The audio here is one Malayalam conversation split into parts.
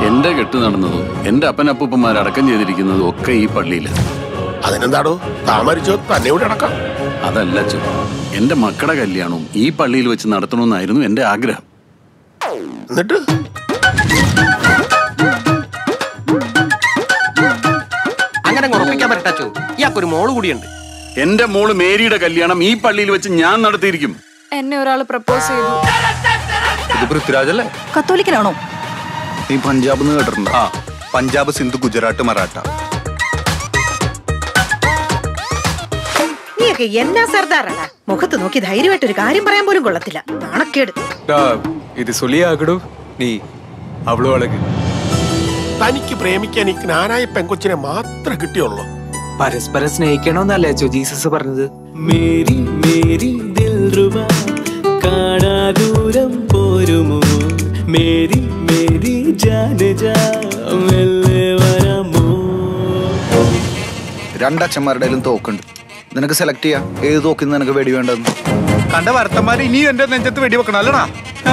എന്റെ കെട്ട് നടന്നതും എന്റെ അപ്പനപ്പൂപ്പന്മാർ അടക്കം ചെയ്തിരിക്കുന്നതും ഒക്കെ ഈ പള്ളിയില് അതിനെന്താടോ താമരിച്ചോ തന്നെ ഇവിടെ അടക്കാം അതല്ല ചോ എന്റെ മക്കളുടെ കല്യാണവും ഈ പള്ളിയിൽ വെച്ച് നടത്തണമെന്നായിരുന്നു എന്റെ ആഗ്രഹം എന്നിട്ട് അങ്ങനെ അങ്ങ് ഉറപ്പിക്കാൻ പറ്റച്ചോ ഇയാൾക്കൊരു മോള് കൂടിയുണ്ട് എന്റെ മോള് മേരിയുടെ കല്യാണം ഈ പള്ളിയിൽ വെച്ച് ഞാൻ നടത്തിയിരിക്കും എന്നെ ഒരാൾ പ്രപ്പോസ് ചെയ്തു ഇത് പൃഥ്വിരാജല്ലേ കത്തോലിക്കനാണോ നീ പഞ്ചാബ് എന്ന് കേട്ടിട്ടുണ്ടോ ആ പഞ്ചാബ് സിന്ധു ഗുജറാത്ത് മറാഠ നീയൊക്കെ എന്നാ സർദാറാടാ മുഖത്ത് നോക്കി ധൈര്യമായിട്ട് ഒരു കാര്യം പറയാൻ പോലും കൊള്ളത്തില്ല നാണക്കേട് ഇത് സുലിയാകടു നീ അവളു അളക് തനിക്ക് പ്രേമിക്കാൻ ഈ ജ്ഞാനായ പെങ്കൊച്ചിനെ മാത്രമേ കിട്ടിയുള്ളൂ പരസ്പരം സ്നേഹിക്കണമെന്നല്ലേ ചോ ജീസസ് പറഞ്ഞത് മേരി മേരി ദിൽറുബ കാണാദൂരം പോരുമോ മേരി മേരി ജാനജ മെല്ലെ വരാമോ രണ്ടച്ഛന്മാരുടെയും തോക്കുണ്ട് നിനക്ക് സെലക്ട് ചെയ്യാം ഏത് തോക്കിൽ നിന്ന് നിനക്ക് വെടി വേണ്ടെന്ന് കണ്ട വരത്തന്മാര് ഇനി എന്റെ നെഞ്ചത്ത് വെടി വെക്കണം അല്ലടാ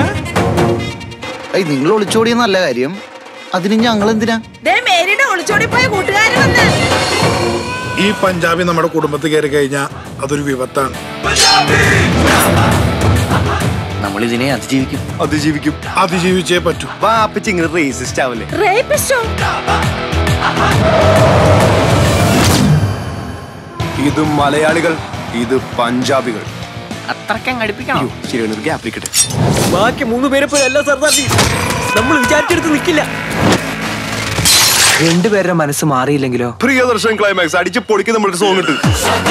ഏയ് നിങ്ങൾ ഒളിച്ചോടിയ നല്ല കാര്യം അതിന് ഞങ്ങൾ എന്തിനാ മേരിയുടെ ഒളിച്ചോടി പോയ കൂട്ടുകാരി വന്ന് ഈ പഞ്ചാബി നമ്മുടെ കുടുംബത്തിൽ കയറി കഴിഞ്ഞാൽ അതൊരു വിപത്താണ് നമ്മൾ ഇതിനെ അതിജീവിക്കും അതിജീവിക്കും അതിജീവിച്ചേ പറ്റൂ വാപ്പിച്ച് ഇങ്ങനെ റേസിസ്റ്റ് ആവല്ലേ റേപ്പിസ്റ്റോ ഇത് മലയാളികൾ ഇത് പഞ്ചാബികൾ അത്രയ്ക്കങ്ങ് അടുപ്പിക്കണം ശരി ഒരു ഗ്യാപ്പ് ഇരിക്കട്ടെ ബാക്കി മൂന്ന് പേരെ പോലെ അല്ല സർദാർ നമ്മൾ വിചാരിച്ചെടുത്ത് നിൽക്കില്ല രണ്ടുപേരുടെ മനസ്സ് മാറിയില്ലെങ്കിലോ പ്രിയദർശൻ ക്ലൈമാക്സ് അടിച്ച് പൊളിക്ക് നമ്മുടെ സോങ് ഇട്ട്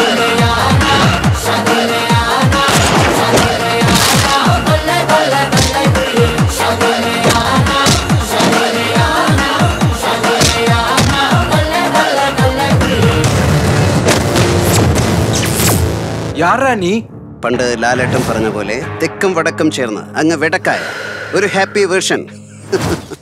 യാറാ നീ പണ്ട് ലാലേട്ടൻ പറഞ്ഞ പോലെ തെക്കും വടക്കും ചേർന്ന് അങ്ങ് വെടക്കായ ഒരു ഹാപ്പി വേർഷൻ